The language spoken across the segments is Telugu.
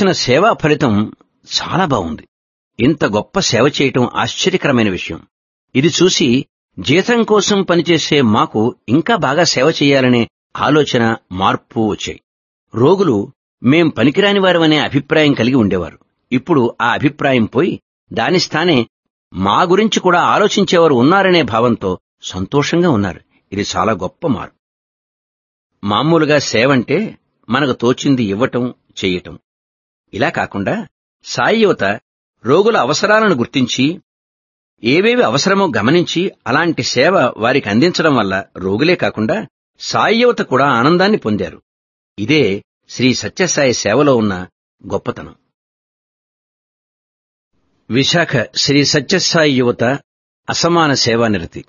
వచ్చిన సేవా ఫలితం చాలా బాగుంది ఇంత గొప్ప సేవ చేయటం ఆశ్చర్యకరమైన విషయం ఇది చూసి జీతం కోసం పనిచేసే మాకు ఇంకా బాగా సేవ చేయాలనే ఆలోచన మార్పు వచ్చాయి రోగులు మేం పనికిరాని వారమనే అభిప్రాయం కలిగి ఉండేవారు ఇప్పుడు ఆ అభిప్రాయం పోయి దాని స్థానే మా గురించి కూడా ఆలోచించేవారు ఉన్నారనే భావంతో సంతోషంగా ఉన్నారు ఇది చాలా గొప్ప మార్పు మామూలుగా సేవంటే మనకు తోచింది ఇవ్వటం చెయ్యటం ఇలా కాకుండా సాయి యువత రోగుల అవసరాలను గుర్తించి ఏవేవి అవసరమో గమనించి అలాంటి సేవ వారికి అందించడం వల్ల రోగులే కాకుండా సాయి యువత కూడా ఆనందాన్ని పొందారు ఇదే శ్రీ సత్యసాయి సేవలో ఉన్న గొప్పతనం విశాఖ శ్రీ సత్యసాయి యువత అసమాన సేవానిరతి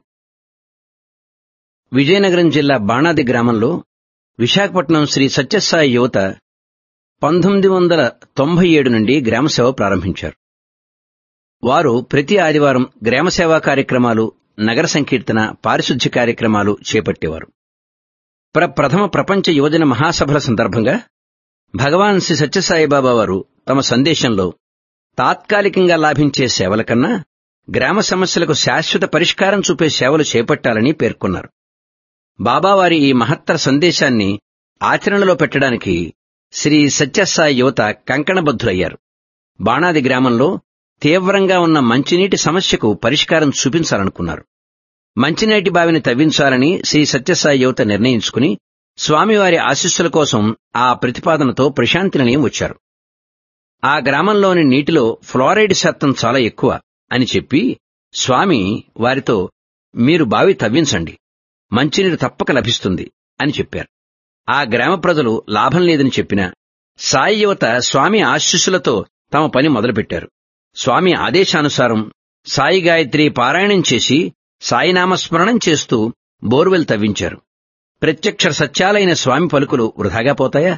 విజయనగరం జిల్లా బాణాది గ్రామంలో విశాఖపట్నం శ్రీ సత్యసాయి యువత పంతొమ్మిది వందల తొంభై ఏడు నుండి గ్రామసేవ ప్రారంభించారు వారు ప్రతి ఆదివారం గ్రామసేవా కార్యక్రమాలు నగర సంకీర్తన పారిశుద్ధ్య కార్యక్రమాలు చేపట్టేవారు ప్రప్రథమ ప్రపంచ యువజన మహాసభల సందర్భంగా భగవాన్ శ్రీ సత్యసాయిబాబా వారు తమ సందేశంలో తాత్కాలికంగా లాభించే సేవల కన్నా గ్రామ సమస్యలకు శాశ్వత పరిష్కారం చూపే సేవలు చేపట్టాలని పేర్కొన్నారు బాబావారి ఈ మహత్తర సందేశాన్ని ఆచరణలో పెట్టడానికి శ్రీ సత్యసాయి యువత కంకణబద్ధులయ్యారు బాణాది గ్రామంలో తీవ్రంగా ఉన్న మంచినీటి సమస్యకు పరిష్కారం చూపించాలనుకున్నారు మంచినీటి బావిని తవ్వించాలని శ్రీ సత్యసాయి యువత నిర్ణయించుకుని స్వామివారి ఆశీస్సుల కోసం ఆ ప్రతిపాదనతో ప్రశాంతి నిలయం వచ్చారు ఆ గ్రామంలోని నీటిలో ఫ్లోరైడ్ శాతం చాలా ఎక్కువ అని చెప్పి స్వామి వారితో మీరు బావి తవ్వించండి మంచినీరు తప్పక లభిస్తుంది అని చెప్పారు ఆ గ్రామ ప్రజలు లాభం లేదని చెప్పినా సాయి యువత స్వామి ఆశీస్సులతో తమ పని మొదలుపెట్టారు స్వామి ఆదేశానుసారం సాయి గాయత్రి పారాయణం చేసి సాయినామస్మరణం చేస్తూ బోర్వెల్ తవ్వించారు ప్రత్యక్ష సత్యాలైన స్వామి పలుకులు వృధాగా పోతాయా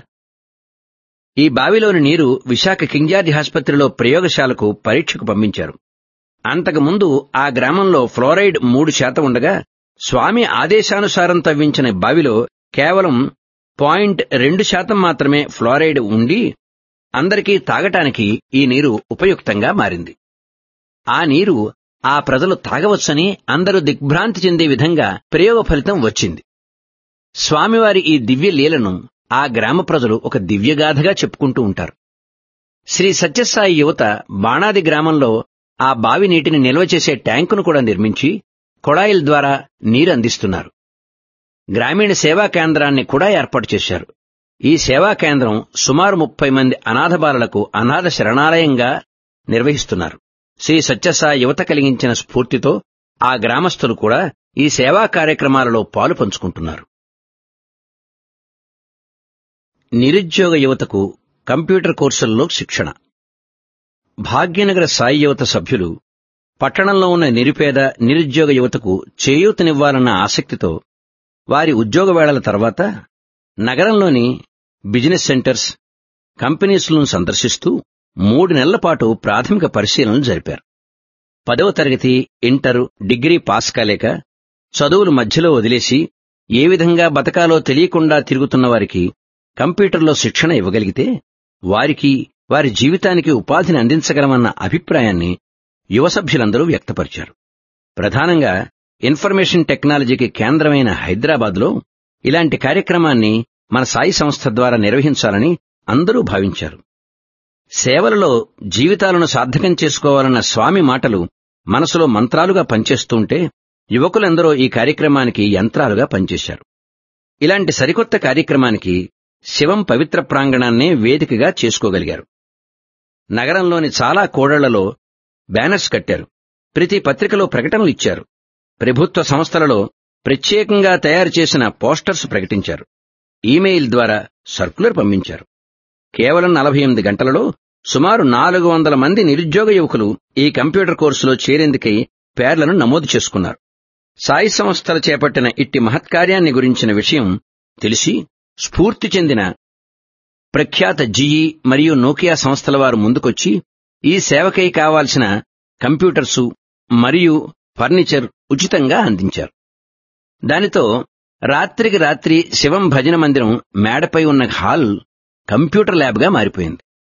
ఈ బావిలోని నీరు విశాఖ కింగ్ జార్జి ఆసుపత్రిలో ప్రయోగశాలకు పరీక్షకు పంపించారు అంతకుముందు ఆ గ్రామంలో ఫ్లోరైడ్ మూడు శాతం ఉండగా స్వామి ఆదేశానుసారం తవ్వించిన బావిలో కేవలం పాయింట్ రెండు శాతం మాత్రమే ఫ్లోరైడ్ ఉండి అందరికీ తాగటానికి ఈ నీరు ఉపయుక్తంగా మారింది ఆ నీరు ఆ ప్రజలు తాగవచ్చని అందరూ దిగ్భ్రాంతి చెందే విధంగా ప్రయోగ ఫలితం వచ్చింది స్వామివారి ఈ దివ్య లీలను ఆ గ్రామ ప్రజలు ఒక దివ్యగాథగా చెప్పుకుంటూ ఉంటారు శ్రీ సత్యసాయి యువత బాణాది గ్రామంలో ఆ బావి నీటిని నిల్వ చేసే ట్యాంకును కూడా నిర్మించి కొళాయిల ద్వారా నీరు అందిస్తున్నారు గ్రామీణ సేవా కేంద్రాన్ని కూడా ఏర్పాటు చేశారు ఈ సేవా కేంద్రం సుమారు ముప్పై మంది అనాథ బాలలకు అనాథ శరణాలయంగా నిర్వహిస్తున్నారు శ్రీ సత్యసాయి యువత కలిగించిన స్ఫూర్తితో ఆ గ్రామస్తులు కూడా ఈ సేవా కార్యక్రమాలలో పాలు పంచుకుంటున్నారు నిరుద్యోగ యువతకు కంప్యూటర్ కోర్సుల్లో శిక్షణ భాగ్యనగర సాయి యువత సభ్యులు పట్టణంలో ఉన్న నిరుపేద నిరుద్యోగ యువతకు చేయూతనివ్వాలన్న ఆసక్తితో వారి ఉద్యోగ వేళల తర్వాత నగరంలోని బిజినెస్ సెంటర్స్ కంపెనీస్లను సందర్శిస్తూ మూడు నెలల పాటు ప్రాథమిక పరిశీలనలు జరిపారు పదవ తరగతి ఇంటర్ డిగ్రీ పాస్ కాలేక చదువులు మధ్యలో వదిలేసి ఏ విధంగా బతకాలో తెలియకుండా తిరుగుతున్న వారికి కంప్యూటర్లో శిక్షణ ఇవ్వగలిగితే వారికి వారి జీవితానికి ఉపాధిని అందించగలమన్న అభిప్రాయాన్ని యువ సభ్యులందరూ వ్యక్తపరిచారు ప్రధానంగా ఇన్ఫర్మేషన్ టెక్నాలజీకి కేంద్రమైన హైదరాబాద్లో ఇలాంటి కార్యక్రమాన్ని మన సాయి సంస్థ ద్వారా నిర్వహించాలని అందరూ భావించారు సేవలలో జీవితాలను సార్థకం చేసుకోవాలన్న స్వామి మాటలు మనసులో మంత్రాలుగా పనిచేస్తుంటే యువకులందరూ ఈ కార్యక్రమానికి యంత్రాలుగా పనిచేశారు ఇలాంటి సరికొత్త కార్యక్రమానికి శివం పవిత్ర ప్రాంగణాన్నే వేదికగా చేసుకోగలిగారు నగరంలోని చాలా కోడళ్లలో బ్యానర్స్ కట్టారు ప్రతి పత్రికలో ప్రకటనలు ఇచ్చారు ప్రభుత్వ సంస్థలలో ప్రత్యేకంగా తయారు చేసిన పోస్టర్స్ ప్రకటించారు ఈమెయిల్ ద్వారా సర్కులర్ పంపించారు కేవలం నలభై ఎనిమిది గంటలలో సుమారు నాలుగు వందల మంది నిరుద్యోగ యువకులు ఈ కంప్యూటర్ కోర్సులో చేరేందుకై పేర్లను నమోదు చేసుకున్నారు సాయి సంస్థలు చేపట్టిన ఇట్టి మహత్కార్యాన్ని గురించిన విషయం తెలిసి స్ఫూర్తి చెందిన ప్రఖ్యాత జిఈ మరియు నోకియా సంస్థల వారు ముందుకొచ్చి ఈ సేవకై కావాల్సిన కంప్యూటర్సు మరియు ఫర్నిచర్ ఉచితంగా అందించారు దానితో రాత్రికి రాత్రి శివం భజన మందిరం మేడపై ఉన్న హాల్ కంప్యూటర్ ల్యాబ్గా మారిపోయింది